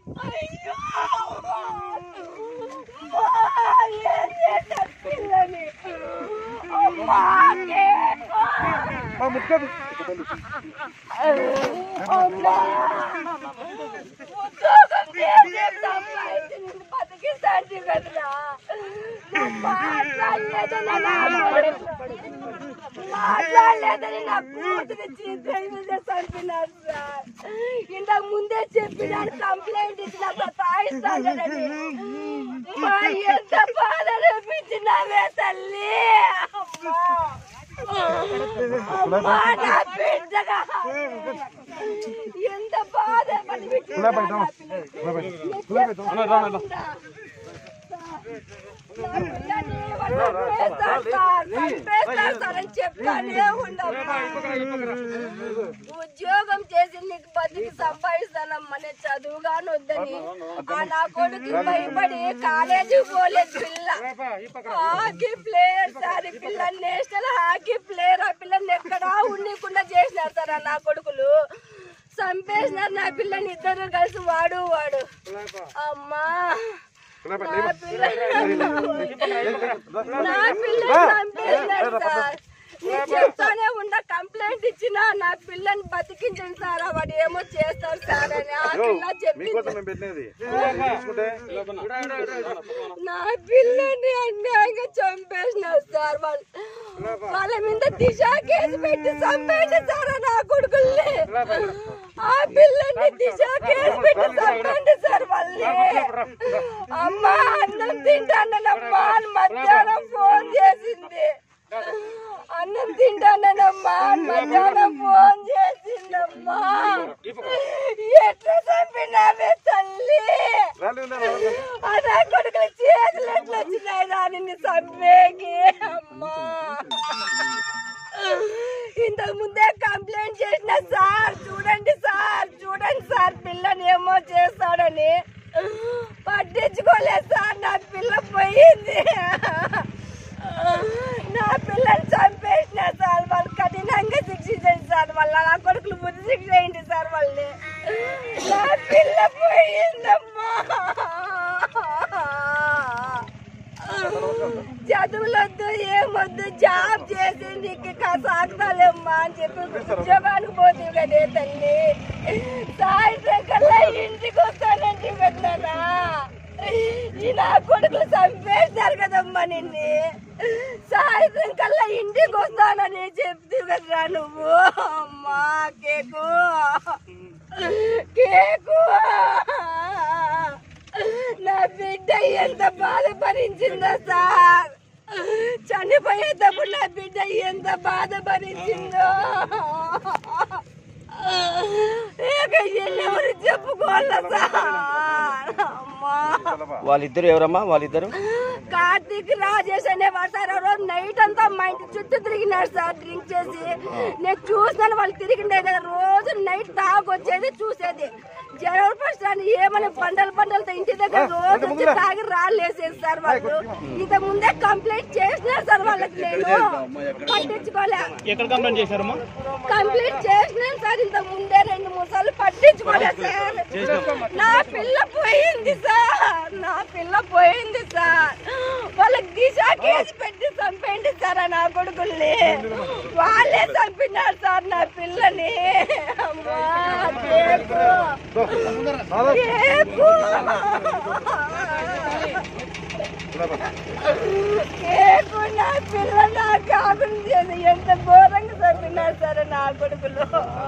అయ్యో అమ్మా, ఏం చేశారు పిల్లని అమ్మా, కేకు. అమ్మా, ఉద్యోగం చేసి సంపాదించి నిన్ను బతికిస్తాంటి కదరా నువ్వు మాట్లాడలేదని నా కొడుకు. మాట్లాడలేదని నా కూతురు చీద్రైన చంపినారు సార్ ఇంతకు ముందే చెప్పినాడు కంప్లైంట్ ఇచ్చినప్పుడు తాయిస్తాడని మా ఎంత బాధ అనిపించినావే తల్లి అమ్మా. అమ్మా, నా బిడ్డగా ఎంత బాధ అనిపించిందో నా పిల్ల. నా పిల్లని వాళ్ళు చంపేస్తారు సార్, చంపేస్తారు సార్ అని చెప్తానే ఉండమ్మా. ఉద్యోగం చేసి నీకు బతికి సంపాదిస్తానమ్మా నేను చదువుగాను వద్దని ఆ నా కొడుకు భయపడి కాలేజీ పోలేదు పిల్ల హాకీ ప్లేయర్ సార్ ఈ పిల్ల నేషనల్ హాకీ ప్లేయర్ ఆ పిల్లని ఎక్కడా ఉండకుండా చేసినారు సార్ ఆ నా కొడుకులు చంపేసినారు నా పిల్లని ఇద్దరు కలిసి వాడు వాడు అమ్మా నా పిల్ల నా పిల్ల చంపేసినారు సార్ నేను చెప్తానే ఉండ కంప్లైంట్ ఇచ్చిన నా పిల్లని బతికించండి సార్ వాడు ఏమో చేస్తారు సార్ అని ఆ పిల్ల చెప్పింది మీకోసం మేము పెట్టినది తీసుకుంటే నా పిల్లని అన్యాయంగా చంపేసినారు సార్ వాళ్ళు వాళ్ళ మీద దిశ కేసు పెట్టి చంపేయండి సార్ నా కొడుకుల్ని ఆ పిల్లని దిశ కేసు పెట్టి చంపండి సార్ వాళ్ళని అమ్మా అన్నం తింటానమ్మా అని మధ్యాహ్నం ఫోన్ చేసింది అన్నం తింటానమ్మా అని మధ్యాహ్నం ఫోన్ చేసిందమ్మా ఎట్లా చంపినావే తల్లి అదే కొడుకులు చేతులు ఎట్లా వచ్చినాయి దానిని చంపేకి అమ్మా ఇంతకు ముందే కంప్లైంట్ చేసిన సార్ చూడండి సార్ చూడండి సార్ పిల్లని ఏమో చేస్తాడని పట్టించుకోలేదు సార్ నా పిల్ల పోయింది నా పిల్లని చంపేసిన సార్ వాళ్ళు కఠినంగా శిక్షించండి సార్ వాళ్ళ నా కొడుకులు బుద్ధి శిక్ష చేయండి సార్ వాళ్ళని నా పిల్ల పోయిందమ్మా చదువులొద్దు ఏమొద్దు జాబ్ చేసి నీకు సాగుతాలేమ్మా అని చెప్పి ఉద్యోగానికి పోతుంది కదే తల్లి సాయంత్రం కల్లా ఇంటికి వస్తానంటే పెట్టానా ఈ నా కొడుకులు చంపేశారు కదమ్మా నిన్ను సాయంత్రం కల్లా ఇంటికి వస్తానని చెప్తూ కదరా నువ్వు అమ్మా కేకు కేకు నా బిడ్డ ఎంత బాధ భరించిందో సార్ చనిపోయేటప్పుడు నా బిడ్డ ఎంత బాధ భరించిందో ఇక ఎవరు చెప్పుకోవాలా సార్ అమ్మా వాళ్ళిద్దరు ఎవరమ్మా వాళ్ళిద్దరు కార్తీక్ రాజేష్ అనేవాడు సార్ ఆ రోజు నైట్ అంతా మా ఇంటి చుట్టూ తిరిగినాడు సార్ డ్రింక్ చేసి నేను చూసినాను వాళ్ళు తిరిగిండే కదా రోజు నైట్ తాగొచ్చేది చూసేది జనవరి ఫస్ట్ అని ఏమని బండలు బండలతో ఇంటి దగ్గర రోజు వచ్చి తాగి రాళ్ళు వేసేది సార్ వాళ్ళు ఇంత ముందే కంప్లైంట్ చేసినారు సార్ వాళ్ళకి నేను పట్టించుకోలే ఎక్కడ కంప్లైంట్ చేశారమ్మా కంప్లీట్ చేసినాను సార్ ఇంత ముందే రెండు మూడు సార్లు పట్టించుకోలేదు సార్ నా పిల్ల పోయింది సార్ నా పిల్ల పోయింది సార్ వాళ్ళకి దిశ కేసు పెట్టి చంపేయండి సార్ ఆ నా కొడుకుల్ని వాళ్ళే చంపినారు సార్ నా పిల్లని అమ్మా కేకు కేకు కేకు నా పిల్ల నా కాకులు చేసి ఎంత ఘోరంగా చంపినారు సార్ నా కొడుకులు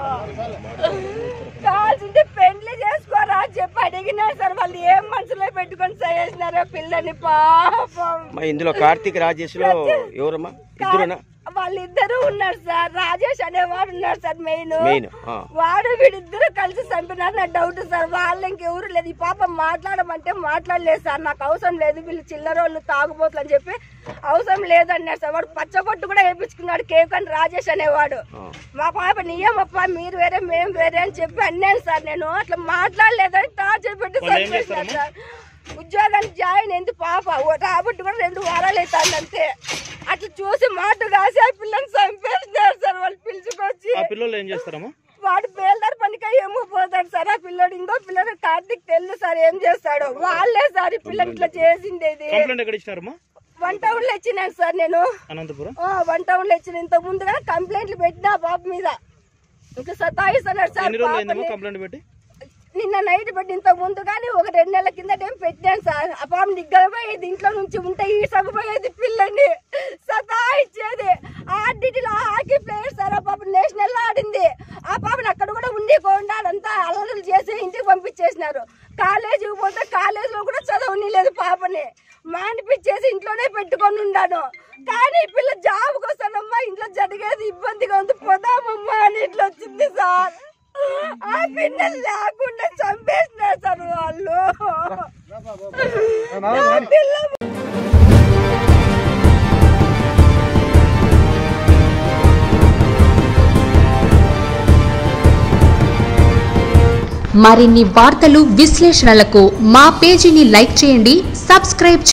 కావాల్సింటే పెండ్లి చేసుకోరా అని చెప్పి అడిగినారు సార్ వాళ్ళు ఏం మనసులో పెట్టుకొని చేసినారో పిల్లని పాపం మా ఇందులో కార్తీక్ రాజేష్ లో ఎవరమ్మా ఇద్దరునా వాళ్ళిద్దరూ ఉన్నారు సార్ రాజేష్ అనేవాడు ఉన్నాడు సార్ మెయిన్ మెయిన్ ఆ. వాడు వీడిద్దరు కలిసి చంపినారు నా డౌట్ సార్ వాళ్ళు ఇంకెవరు లేదు ఈ పాప మాట్లాడమంటే మాట్లాడలేదు సార్ నాకు అవసరం లేదు వీళ్ళు చిల్లరోళ్ళు తాగుబోతులు అని చెప్పి అవసరం లేదన్నాడు సార్ వాడు పచ్చగొట్టు కూడా వేయించుకున్నాడు కేక్ అని రాజేష్ అనేవాడు మా పాప నీయమప్ప మీరు వేరే మేము వేరే అని చెప్పి అన్నాను సార్ నేను అట్లా మాట్లాడలేదని టార్చర్ పెట్టి చంపేసినారు సార్ ఉద్యోగానికి జాయిన్ అయింది పాప ఓ రాబట్టి కూడా రెండు వారాలు అవుతుంది అంతే అట్లా చూసి మాట కాసి ఆ పిల్లని చంపేసినారు సార్ వాళ్ళు పిలుచుకొచ్చి ఆ పిల్లలు ఏం చేస్తారమ్మా వాడు బేల్దార్ పనికి ఏమో పోతాడు సార్ ఆ పిల్లడు ఇంకో పిల్లడు కార్తీక్ తెలుసు సార్ ఏం చేస్తాడు వాళ్ళే సార్ ఈ పిల్లలు ఇట్లా చేసిండేది కంప్లైంట్ ఎక్కడ ఇచ్చినారమ్మా వన్ టౌన్ లో ఇచ్చినాను సార్ నేను అనంతపురం ఆ, వన్ టౌన్ లో ఇచ్చిన ఇంత ముందుగా కంప్లైంట్లు పెట్టినా బాబు మీద ఇంకా సతాయిస్తున్నాడు సార్ ఎన్ని రోజులు పాపని. అయిందమ్మా కంప్లైంట్ పెట్టి నిన్న నైట్ పెట్టి ఇంత ముందు కానీ ఒక రెండు నెలల కిందట ఏం పెట్టాను సార్ ఆ పాప నిగ్గరపోయేది ఇంట్లో నుంచి ఉంటే ఈ సగపోయేది పిల్లని సతా ఇచ్చేది ఆర్డిటీలో హాకీ ప్లేయర్ సార్ ఆ పాప నేషనల్ లో ఆడింది ఆ పాపని అక్కడ కూడా ఉండిపోకుండా అదంతా అలవలు చేసి ఇంటికి పంపించేసినారు కాలేజీకి పోతే కాలేజీలో కూడా చదవని లేదు పాపని మానిపించేసి ఇంట్లోనే పెట్టుకొని ఉన్నాను కానీ ఈ పిల్ల జాబ్కి వస్తానమ్మా ఇంట్లో జరిగేది ఇబ్బందిగా ఉంది పోదామమ్మా అని ఇట్లా వచ్చింది సార్ ఆ పిల్లలు లేకుండా చంపేసినారు సార్ వాళ్ళు నా పిల్ల మరిన్ని వార్తలు విశ్లేషణలకు మా పేజీని లైక్ చేయండి సబ్స్క్రైబ్